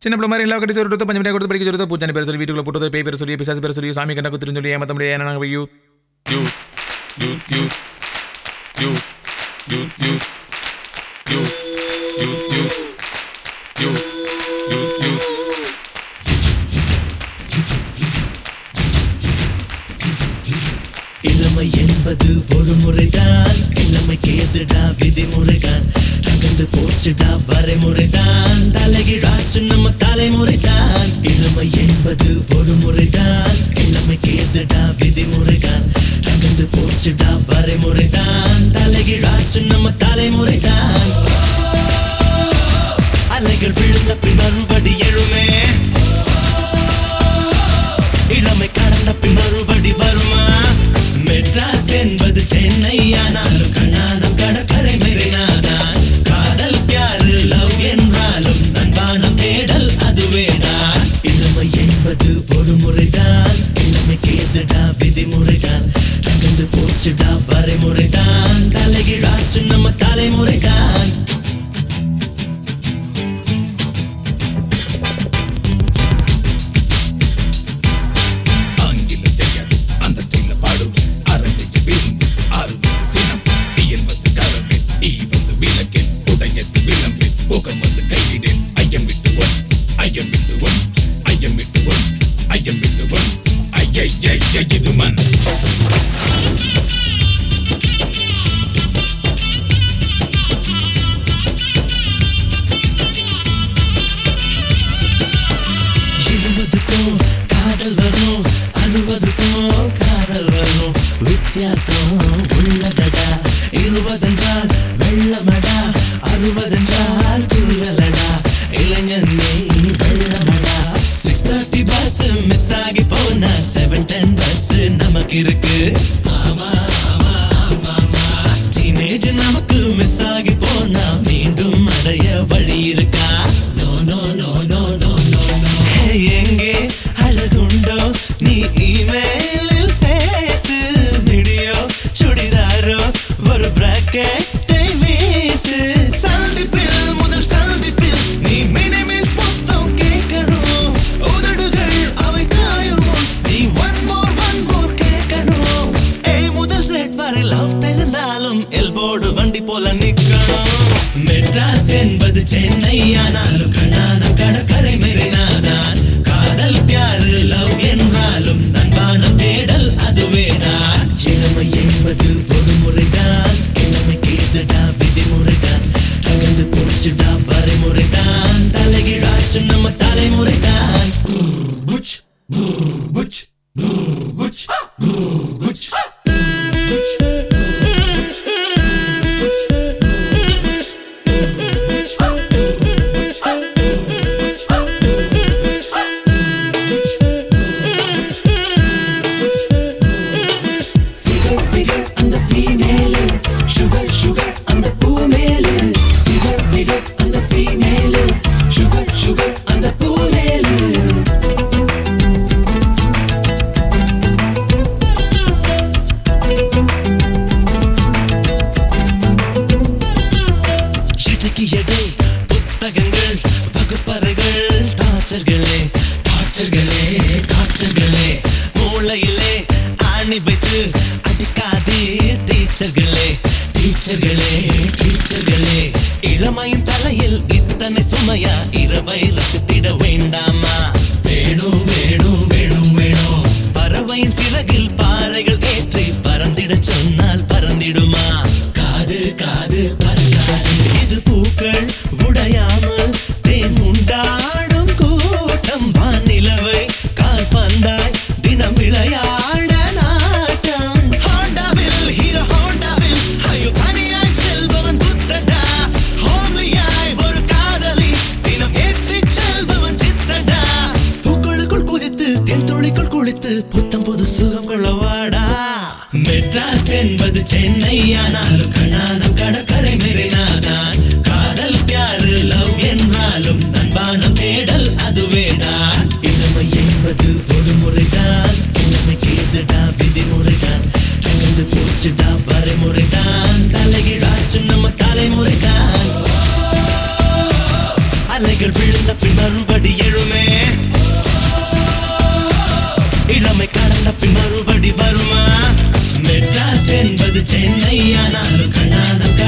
சின்ன பிள்ளை மாதிரி எல்லா கட்டி சொல்லிட்டு பஞ்சு மிட்டாய் கொடுத்து படிக்க சொல்லிட்டு பூச்சானி பேர் சொல்லி வீட்டுக்குள்ள போட்டு பேய் பேர் சொல்லி பிசாசு பேர் சொல்லி சாமி கண்ணா குத்துருன்னு சொல்லி ஏமாத்த முடியாது ஏன்னா நாங்கள் you you you you you you you you you you you you you இளமை என்பது ஒரு முறைதான் இளமைக்கு எதிர்டா விதிமுறைதான் தகந்து போச்சுடா வரைமுறைதான் தலைகீழாச்சு நம்ம தலைமுறைதான் இளமை என்பது ஒரு முறைதான் இளமைக்கு எதிர்டா விதிமுறைதான் தகந்து போச்சுடா வரைமுறைதான் தலைகீழாச்சு நம்ம தலைமுறைதான் அலைகள் விழுந்த பின் மறுபடி எழுமே இளமை கடந்த பின் மறுபடி வருமா மெட்ராஸ் என்பது சென்னை ஆனாலும் கண்ணானம் கடற்கரை மெரினாதான் காதல் பியாரு லவ் என்றாலும் நண்பானம் தேடல் அதுவேதான் இளமை என்பது ஒரு முறைதான் இளமைக்கு எதிர்டா விதிமுறைதான் தகந்து போச்சுடா வரைமுறைதான் தலைகீழாச்சு நம்ம தலைமுறைதான் ஆங்கிலம் தெரியாது அந்த ஸ்டைல பாடும் அரஞ்சைக்கு விரும்பு அறுபது சினம் டி என்பது கலவேன் ஈ வந்து விளக்கேன் உடையது விளம்பேன் முகம் வந்து கைவிடேன் ஐயம் விட்டு ஒன் ஐயம் விட்டு ஒன் ஐயம் விட்டு ஒன் ஐயம் விட்டு ஒன் ஐயை இது மண் இருபதுக்கும் காதல் வரும் அறுபதுக்கும் காதல் வரும் வித்தியாசம் உள்ளதடா இருபதென்றால் வெள்ளமடா அறுபதென்றால் துள்ளலடா இளைஞன் நீ வெள்ளமடா சிக்ஸ் தேர்ட்டி பஸ் மிஸ் ஆகி போனா செவன் டென் பஸ் நமக்கு இருக்கு டீனேஜ் நமக்கு மிஸ் ஆகி போனா மீண்டும் அடைய வழி இருக்கா no no no no no no no எங்கே அழகுண்டோ நீ இமெயிலில் பேசு வீடியோ சுடிதாரோ ஒரு பிராக்கெட்டை வீசு சந்திப்பில் முதல் சந்திப்பில் நீ மினிமிஸ் மொத்தம் கேட்கணும் உதடுகள் அவை காயுமோ நீ ஒன் மோர் ஒன் மோர் கேட்கணும் ஏய் முதல் செட் வரை லவ் தெரிந்தாலும் எல்போடு வண்டி போல நிக்கணும் மெட்ராஸ் என்பது சென்னை ஆனாலும் கண்ணானம் கடற்கரை மெரினாதான் காதல் பியாரு லவ் என்றாலும் நண்பானம் தேடல் அதுவேதான் இளமை என்பது ஒரு முறைதான் இளமைக்கு எதிர்டா விதிமுறைதான் தகந்து போச்சுடா வரைமுறைதான் தலைகீழாச்சு நம்ம தலைமுறைதான் புச் புச் புச் புச் Figure, figure அந்த female Sugar, sugar அந்த பூ மேலே Figure, figure அந்த female Sugar, sugar அந்த பூ மேலே எடைக்கு எடை புத்தகங்கள் வகுப்பறைகள் டார்ச்சர்களே டார்ச்சர்களே டார்ச்சர்களே மூளையிலே ஆணி வைத்து அடிக்காதே டீச்சர்களே டீச்சர்களே டீச்சர்களே இளமையின் தலையில் இத்தனை சுமையா இரவை ரசித்திட வேண்டாமா வேணும் வேணும் வேணும் வேணும் பறவையின் சிறகில் பாறைகள் ஏற்றி பறந்திட சொன்னால் பறந்திடுமா காது காது பறக்காது இது பூக்கள் உடையாமல் தேன் உண்டாடும் கூட்டம் வானிலவை கால் பந்தாய் தினம் விளையாட நாட்டம் ஹோண்டாவில் ஹீரோ ஹோண்டாவில் ஐயோ தனியாய் செல்பவன் புத்தடா ஹோம்லியாய் ஒரு காதலி தினம் ஏற்றி செல்பவன் சித்தடா பூக்களுக்குள் குதித்து தென்துளிக்குள் குளித்து புத்தம் புது சுகம் கொள்ளவாடா மெட்ராஸ் என்பது சென்னை ஆனாலும் கண்ணானம் கடற்கரை மெரினாதான் காதல் பியாரு லவ் என்றாலும் நண்பானம் தேடல் அதுவேதான் இளமை என்பது ஒரு முறைதான் இளமைக்கு எதிர்டா விதிமுறைதான் தகந்து போச்சுடா வரைமுறைதான் தலைகீழாச்சு நம்ம தலைமுறைதான் அலைகள் விழுந்த பின் மறுபடி கண்ட பின் மறுபடி வருமா மெட்ராஸ் என்பது சென்னை ஆனாலும் கண்ணானம்